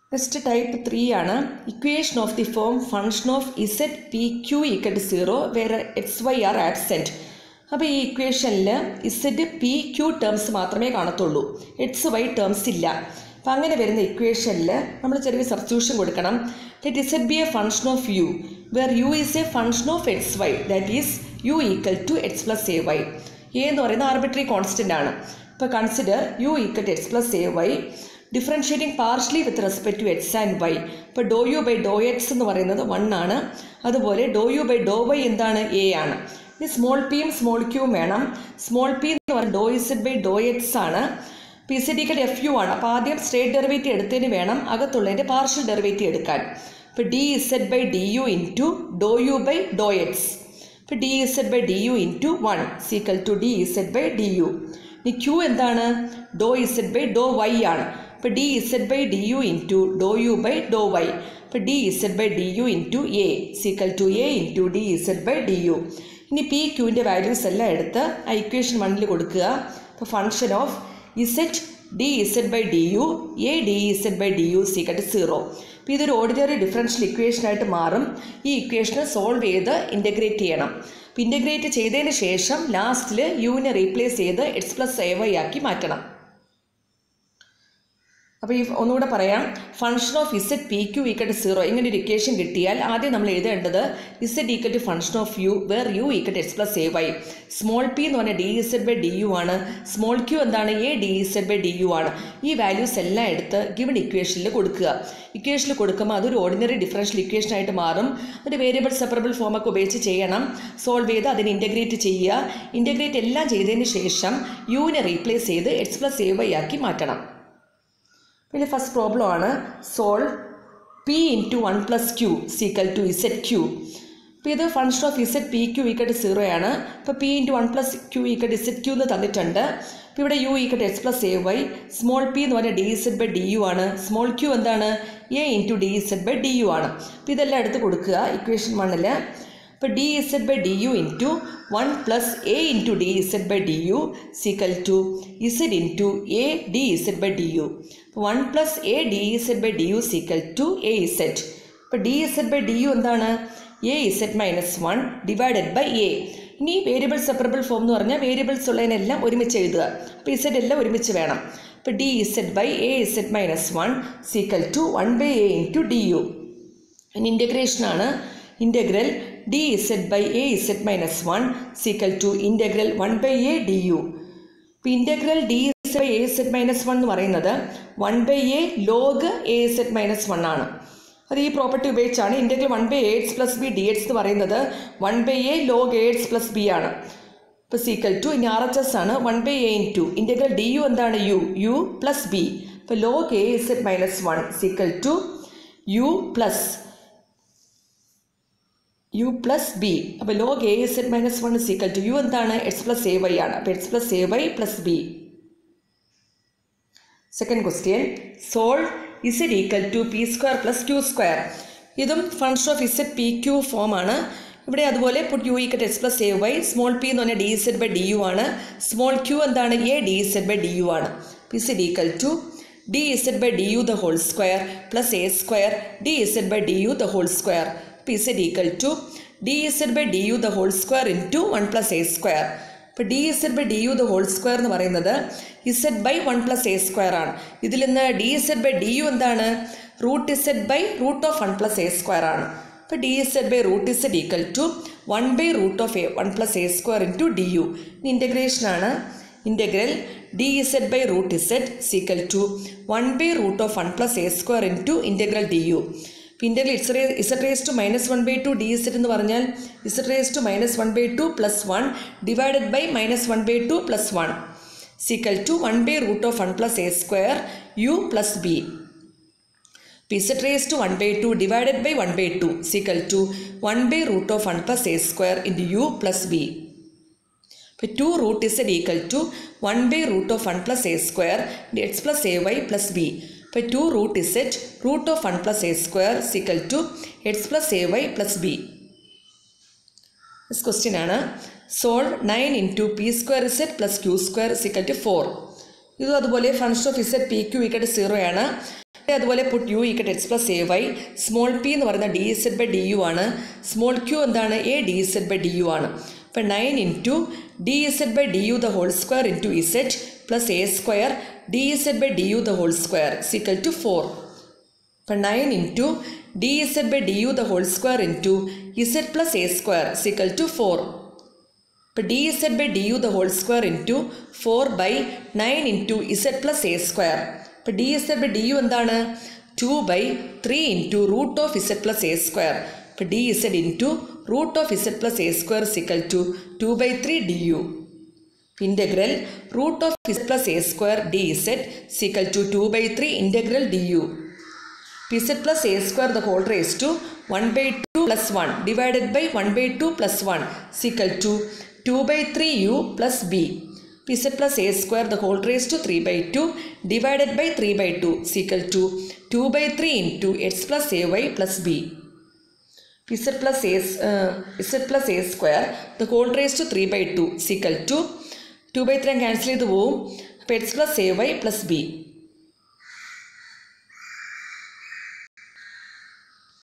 Next type three ആണ് equation of the form function of Z P Q equal to zero വേറെ X Y are absent അപ്പോൾ ഈ ഇക്വേഷനിൽ ഇസെറ്റ് P Q terms മാത്രമേ കാണത്തുള്ളൂ X Y terms ഇല്ല അപ്പം അങ്ങനെ വരുന്ന ഇക്വേഷനിൽ നമ്മൾ ചെറിയ സബ്സ്റ്റിറ്റ്യൂഷൻ കൊടുക്കണം let Z be a function of U where U is a function of X Y that is U equal to X plus A Y A എന്ന് പറയുന്ന ആർബിട്രറി കോൺസ്റ്റൻ്റ് ആണ് ഇപ്പോൾ consider U equal to X plus A Y differentiating partially with respect to X and Y ഇപ്പോൾ doe U by doe X എന്ന് പറയുന്നത് one ആണ് അതുപോലെ doe U by doe Y എന്താണ് എ ആണ് ഇനി സ്മോൾ പിയും സ്മോൾ ക്യൂവും വേണം സ്മോൾ പി എന്ന് പറയുന്നത് doe Z by doe X ആണ് P equal F U ആണ് അപ്പോൾ ആദ്യം സ്റ്റേറ്റ് ഡെറിവേറ്റീവ് എടുത്തതിന് വേണം അകത്തുള്ളതിൻ്റെ പാർഷ്യൽ ഡെറിവേറ്റീവ് എടുക്കാൻ ഇപ്പോൾ D Z by D U into doe U by doe X ഇപ്പോൾ D Z by D U into one equal to D Z by D U ഇനി Q എന്താണ് doe Z by doe Y ആണ് ഇപ്പോൾ D Z by D U into doe U by doe Y ഇപ്പോൾ D Z by D U into A equal to A into D Z by D U ഇനി P ക്യൂവിൻ്റെ values എല്ലാം എടുത്ത് ആ equation വണ്ണിൽ കൊടുക്കുക ഇപ്പോൾ function of Z D Z by D U A D Z by D U സീക്കട്ട് zero അപ്പോൾ ഇതൊരു ഓർഡിനറി ഡിഫറൻഷ്യൽ ഇക്വേഷനായിട്ട് മാറും ഈ ഇക്വേഷനെ സോൾവ് ചെയ്ത് ഇൻ്റഗ്രേറ്റ് ചെയ്യണം അപ്പോൾ ഇൻ്റഗ്രേറ്റ് ചെയ്തതിന് ശേഷം ലാസ്റ്റിൽ യുവിനെ റീപ്ലേസ് ചെയ്ത് എക്സ് പ്ലസ് എ വൈ ആക്കി മാറ്റണം അപ്പോൾ ഈ ഒന്നുകൂടെ പറയാം function of Z P Q equal to zero ഇങ്ങനെ ഒരു ഇക്വേഷൻ കിട്ടിയാൽ ആദ്യം നമ്മൾ എഴുതേണ്ടത് Z equal to function of U where U equal to X plus A Y small P എന്ന് പറഞ്ഞാൽ D Z by D U ആണ് സ്മോൾ ക്യു എന്താണ് A D Z by D U ആണ് ഈ വാല്യൂസ് എല്ലാം എടുത്ത് ഗിവൺ ഇക്വേഷനിൽ കൊടുക്കുക ഇക്വേഷനിൽ കൊടുക്കുമ്പോൾ അതൊരു ഓർഡിനറി ഡിഫറൻഷ്യൽ ഇക്വേഷനായിട്ട് മാറും ഒരു വേരിയബിൾ സെപ്പറബിൾ ഫോമൊക്കെ ഉപയോഗിച്ച് ചെയ്യണം സോൾവ് ചെയ്ത് അതിനെ ഇൻ്റഗ്രേറ്റ് ചെയ്യുക ഇൻ്റഗ്രേറ്റ് എല്ലാം ചെയ്തതിന് ശേഷം യുവിനെ റീപ്ലേസ് ചെയ്ത് എക്സ് പ്ലസ് എ വൈ ആക്കി മാറ്റണം പിന്നെ ഫസ്റ്റ് പ്രോബ്ലം ആണ് solve P into one plus Q equal to Z Q അപ്പോൾ ഇത് function of Z P Q equal to zero ആണ് ഇപ്പോൾ P into one plus Q equal to Z Q എന്ന് തന്നിട്ടുണ്ട് അപ്പോൾ ഇവിടെ U equal to X plus A Y small P എന്ന് പറഞ്ഞാൽ D Z by D U ആണ് സ്മോൾ ക്യൂ എന്താണ് A into D Z by D U ആണ് അപ്പോൾ ഇതെല്ലാം എടുത്ത് കൊടുക്കുക ഇക്വേഷൻ വണ്ണിൽ ഇപ്പോൾ D Z by D U into one plus A into D Z by D U equal to Z into A D Z by D U one plus A D Z by D U equal to A Z ഇപ്പോൾ D Z by D U എന്താണ് A Z minus one divided by A ഇനി variable separable form എന്ന് പറഞ്ഞാൽ variables ഉള്ളതിനെല്ലാം ഒരുമിച്ച് എഴുതുക അപ്പോൾ Z എല്ലാം ഒരുമിച്ച് വേണം ഇപ്പോൾ D Z by A Z minus one equal to one by A into D U ഇനി ഇൻ്റഗ്രേഷനാണ് integral D Z by A Z minus one equal to integral one by A D U ഇപ്പോൾ integral D Z by A Z minus one എന്ന് പറയുന്നത് one by A log A Z minus one ആണ് അത് ഈ property ഉപയോഗിച്ചാണ് integral one by A X plus B D X എന്ന് പറയുന്നത് one by A log A X plus B ആണ് ഇപ്പോൾ സീക്കൽ ടു ഇനി ആർ എച്ച് എസ് ആണ് one by A into integral D U എന്താണ് യു യു പ്ലസ് ബി ഇപ്പോൾ log A Z minus one equal to U plus U plus B അപ്പോൾ log A Z minus one equal to U എന്താണ് X plus A Y ആണ് അപ്പോൾ X plus A Y plus B second question solve Z equal to P square plus Q square ഇതും function of Z P Q form ആണ് ഇവിടെ അതുപോലെ put U equal X plus A Y small P എന്ന് പറഞ്ഞാൽ D Z by D U ആണ് small Q എന്താണ് A D Z by D U ആണ് P Z equal to D Z by D U the whole square plus A square D Z by D U the whole square P Z equal to D Z by D U the whole square into one plus A square ഇപ്പോൾ D Z by D U the whole square എന്ന് പറയുന്നത് Z by one plus A square ആണ് ഇതിൽ നിന്ന് D Z by D U എന്താണ് root Z by root of one plus A square ആണ് ഇപ്പോൾ D Z by root Z equal to one by root of A one plus A square into D U ഇൻ്റഗ്രേഷനാണ് integral D Z by root Z equal to one by root of one plus A square into integral D U integral is ray Z raise to minus one by two D Z എന്ന് പറഞ്ഞാൽ Z raise to minus one by two plus one divided by minus one by two plus one equal to one by root of one plus A square U plus B Z raise to one by two divided by one by two equal to one by root of one plus A square into U plus B ഇപ്പോൾ two root Z equal to one by root of one plus A square X plus A Y plus B ഇപ്പോൾ two root Z root of one plus A square equal to X plus A Y plus B question ആണ് solve nine into P square Z plus Q square equal to four ഇതും അതുപോലെ function of Z P Q equal to zero ആണ് അതുപോലെ put U equal X plus A Y small P എന്ന് പറയുന്ന D Z by D U ആണ് small Q എന്താണ് A D Z by D U ആണ് അപ്പം nine into D Z by D U the whole square into Z plus A square D Z by D U the whole square equal to four അപ്പം nine into D Z by D U the whole square into Z plus A square equal to four ഇപ്പോൾ D Z by D U the whole square into four by nine into z plus A square ഇപ്പോൾ D Z by D U എന്താണ് two by three into root of z plus A square ഇപ്പോൾ D z into root of z plus A square equal to two by three d U integral root of z plus A square D z equal to two by three integral D u z plus a square the whole raised to 1 by 2 plus 1 divided by 1 by 2 plus 1 is equal to 2 by 3 u plus b. pz plus a square the whole raised to 3 by 2 divided by 3 by 2 is equal to 2 by 3 into x plus ay plus b. z plus a, uh, z plus a square the whole raised to 3 by 2 is equal to 2 by 3 cancel ചെയ്ത് പോവും അപ്പോൾ X plus A Y plus B